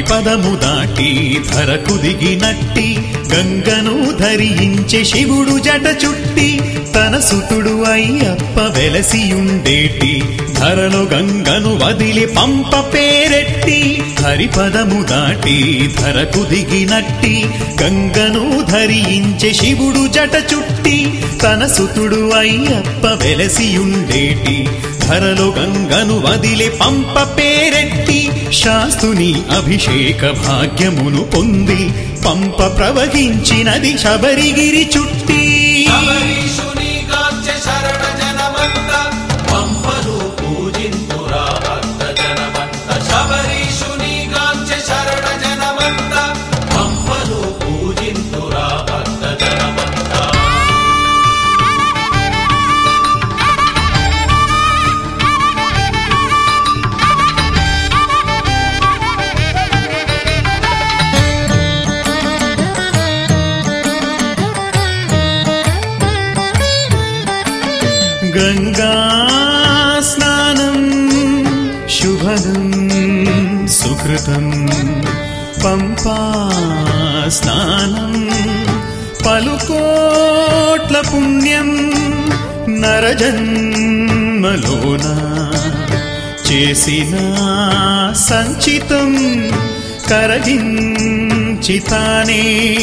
హరిపదము దాటి ధరకు దిగినట్టి గంగను ధరించే శివుడు జట చుట్టి తన సుతుడు అయ్యప్ప వెలసియుండేటి ధరలో గంగను వదిలి పంప పేరెట్టి హరిపదము దాటి ధరకు దిగినట్టి గంగను ధరించే శివుడు జట చుట్టి తన సుతుడు అయ్యప్ప వెలసియుండేటి ధరలో గంగను వదిలి పంప పేరెట్టి శాస్తుని అభిషేక భాగ్యమును పొంది పంప ప్రవహించినది శబరిగిరి చుట్టి శబరీషుని కాంచె శరణ జనమంత పంపను పూజింతురా భక్త జనమంత శబరీషుని కాంచె శరణ జనమంత పంపను పూజింతురా భక్త జనమంత గంగా స్నానం శుభదం సుకృతం పంపా స్నానం పలుకోట్ల పుణ్యం నరజన్మలోన చేసిన సంచితం కరగించితానే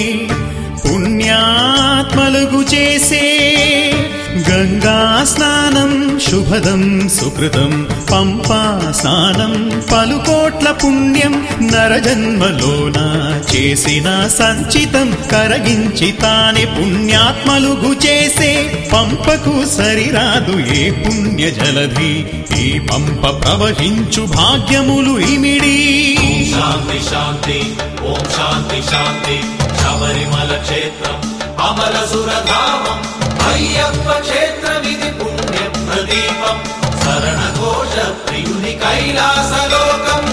పుణ్యాత్మలుగు చేసే గంగా స్నానం శుభదం సుకృతం పంపా స్నానం పలుకోట్ల పుణ్యం నరజన్మలోన చేసిన సంచితం కరగించి తానే పుణ్యాత్మలుగు చేసే పంపకు సరిరాదు ఏ పుణ్య జలధి ఈ పంప ప్రవహించు భాగ్యములు ఇమిడి శాంతి శాంతి ఓం శాంతి శాంతి శబరిమల క్షేత్రం అమల సురధామం అయ్యప్ప క్షేత్రమిది పుణ్య ప్రదీపం శరణ ఘోష ప్రియుని కైలాసలోకం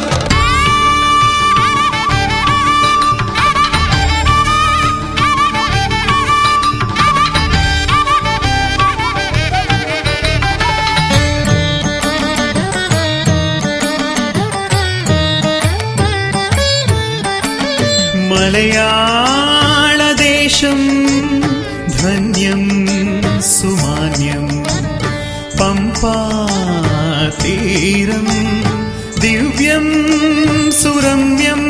మలయాళ దేశం ధన్యం సుమాన్యం పంపా తీరం దివ్యం సురమ్యం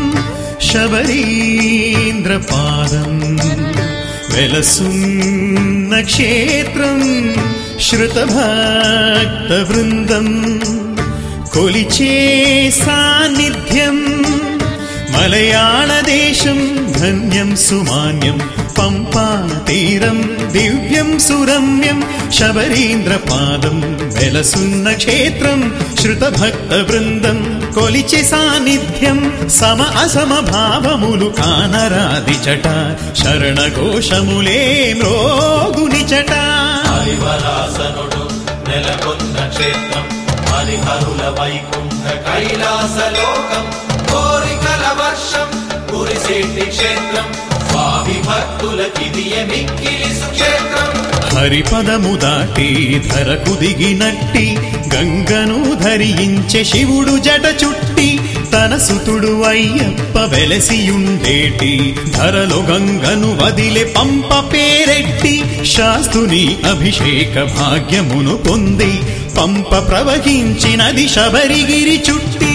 శబరీంద్రపాదం వెలసున్న క్షేత్రం శృతభక్తవృందం కొలిచే సాన్నిధ్యం మలయాళ దేశం ధన్యం సుమాన్యం పంపా తీరం దివ్యం సురమ్యం శబరీంద్రపాదం వెలసున్న క్షేత్రం శృతభక్త బృందం కొలిచి సాన్నిధ్యం సమ అసమ భావములు కానరాదిచట శరణ ఘోషములే మ్రోగునిచట హరివరాసనుడు నెలకొన్న క్షేత్రం హరిహరుల వైకుంఠ కైలాసలోకం కోరికల వర్షం కురిసేటి క్షేత్రం స్వామి భక్తులకిది మిక్కిలి సుక్షేత్రం హరిపదము దాటి ధరకు దిగినట్టి గంగను ధరించే శివుడు జట చుట్టి తన సుతుడు అయ్యప్ప వెలసియుండేటి ధరలో గంగను వదిలే పంప పేరెట్టి శాస్తుని అభిషేక భాగ్యమును పొంది పంప ప్రవహించినది శబరిగిరి చుట్టి